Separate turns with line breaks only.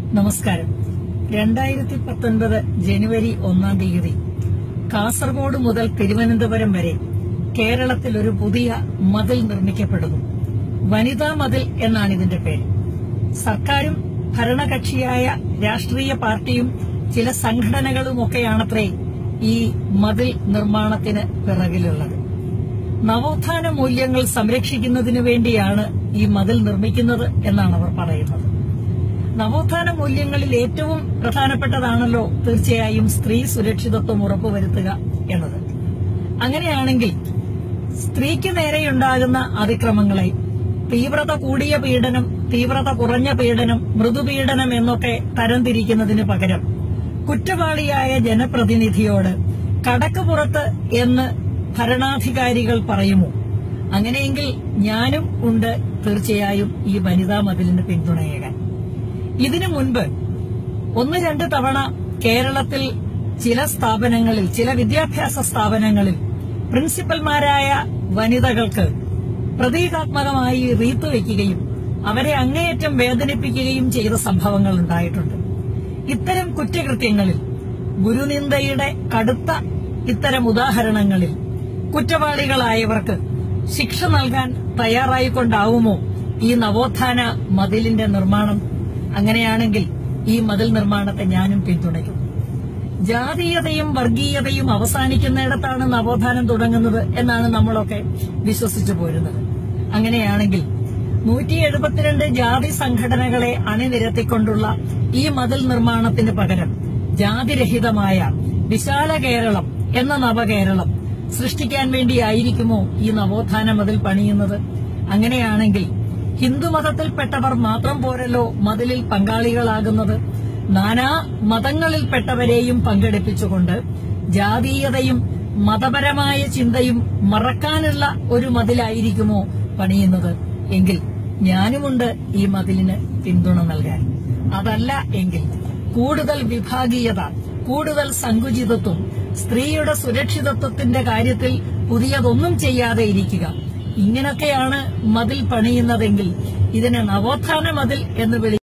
നമസ്കാരം രണ്ടായിരത്തി പത്തൊൻപത് ജനുവരി ഒന്നാം തീയതി കാസർഗോഡ് മുതൽ തിരുവനന്തപുരം വരെ കേരളത്തിൽ ഒരു പുതിയ മതിൽ നിർമ്മിക്കപ്പെടുന്നു വനിതാ മതിൽ എന്നാണ് ഇതിന്റെ പേര് സർക്കാരും ഭരണകക്ഷിയായ രാഷ്ട്രീയ പാർട്ടിയും ചില സംഘടനകളുമൊക്കെയാണത്രേ ഈ മതിൽ നിർമ്മാണത്തിന് പിറകിലുള്ളത് നവോത്ഥാന മൂല്യങ്ങൾ സംരക്ഷിക്കുന്നതിനു വേണ്ടിയാണ് ഈ മതിൽ നിർമ്മിക്കുന്നത് എന്നാണ് അവർ പറയുന്നത് നവോത്ഥാന മൂല്യങ്ങളിൽ ഏറ്റവും പ്രധാനപ്പെട്ടതാണല്ലോ തീർച്ചയായും സ്ത്രീ സുരക്ഷിതത്വം ഉറപ്പുവരുത്തുക എന്നത് അങ്ങനെയാണെങ്കിൽ സ്ത്രീക്ക് നേരെയുണ്ടാകുന്ന അതിക്രമങ്ങളെ തീവ്രത കൂടിയ പീഡനം തീവ്രത കുറഞ്ഞ പീഡനം മൃദുപീഡനം എന്നൊക്കെ തരംതിരിക്കുന്നതിന് പകരം കുറ്റവാളിയായ ജനപ്രതിനിധിയോട് കടക്ക് പുറത്ത് എന്ന് ഭരണാധികാരികൾ പറയുമോ അങ്ങനെയെങ്കിൽ ഞാനും ഉണ്ട് തീർച്ചയായും ഈ വനിതാ മതിലിന് പിന്തുണയേകാൻ ഇതിനു മുൻപ് ഒന്ന് രണ്ട് തവണ കേരളത്തിൽ ചില സ്ഥാപനങ്ങളിൽ ചില വിദ്യാഭ്യാസ സ്ഥാപനങ്ങളിൽ പ്രിൻസിപ്പൽമാരായ വനിതകൾക്ക് പ്രതീകാത്മകമായി റീത്ത് വയ്ക്കുകയും അവരെ അങ്ങേയറ്റം വേദനിപ്പിക്കുകയും ചെയ്ത സംഭവങ്ങൾ ഉണ്ടായിട്ടുണ്ട് ഇത്തരം കുറ്റകൃത്യങ്ങളിൽ ഗുരുനിന്ദയുടെ കടുത്ത ഇത്തരം ഉദാഹരണങ്ങളിൽ കുറ്റവാളികളായവർക്ക് ശിക്ഷ നൽകാൻ തയ്യാറായിക്കൊണ്ടാവുമോ ഈ നവോത്ഥാന മതിലിന്റെ നിർമ്മാണം അങ്ങനെയാണെങ്കിൽ ഈ മതിൽ നിർമ്മാണത്തെ ഞാനും പിന്തുണയ്ക്കും ജാതീയതയും വർഗീയതയും അവസാനിക്കുന്നിടത്താണ് നവോത്ഥാനം തുടങ്ങുന്നത് എന്നാണ് നമ്മളൊക്കെ വിശ്വസിച്ചു പോരുന്നത് അങ്ങനെയാണെങ്കിൽ നൂറ്റി എഴുപത്തിരണ്ട് ജാതി സംഘടനകളെ അണിനിരത്തിക്കൊണ്ടുള്ള ഈ മതിൽ നിർമ്മാണത്തിന് പകരം ജാതിരഹിതമായ വിശാല കേരളം എന്ന നവകേരളം സൃഷ്ടിക്കാൻ വേണ്ടിയായിരിക്കുമോ ഈ നവോത്ഥാന മതിൽ പണിയുന്നത് അങ്ങനെയാണെങ്കിൽ ഹിന്ദുമതത്തിൽപ്പെട്ടവർ മാത്രം പോരല്ലോ മതിലിൽ പങ്കാളികളാകുന്നത് നാനാ മതങ്ങളിൽപ്പെട്ടവരെയും പങ്കെടുപ്പിച്ചുകൊണ്ട് ജാതീയതയും മതപരമായ ചിന്തയും മറക്കാനുള്ള ഒരു മതിലായിരിക്കുമോ പണിയുന്നത് എങ്കിൽ ഞാനുമുണ്ട് ഈ മതിലിന് പിന്തുണ നൽകാൻ അതല്ല എങ്കിൽ കൂടുതൽ വിഭാഗീയത കൂടുതൽ സങ്കുചിതത്വം സ്ത്രീയുടെ സുരക്ഷിതത്വത്തിന്റെ കാര്യത്തിൽ പുതിയതൊന്നും ചെയ്യാതെ ഇരിക്കുക ഇങ്ങനൊക്കെയാണ് മതിൽ പണിയുന്നതെങ്കിൽ ഇതിനെ നവോത്ഥാന മതിൽ എന്ന് വിളിക്കും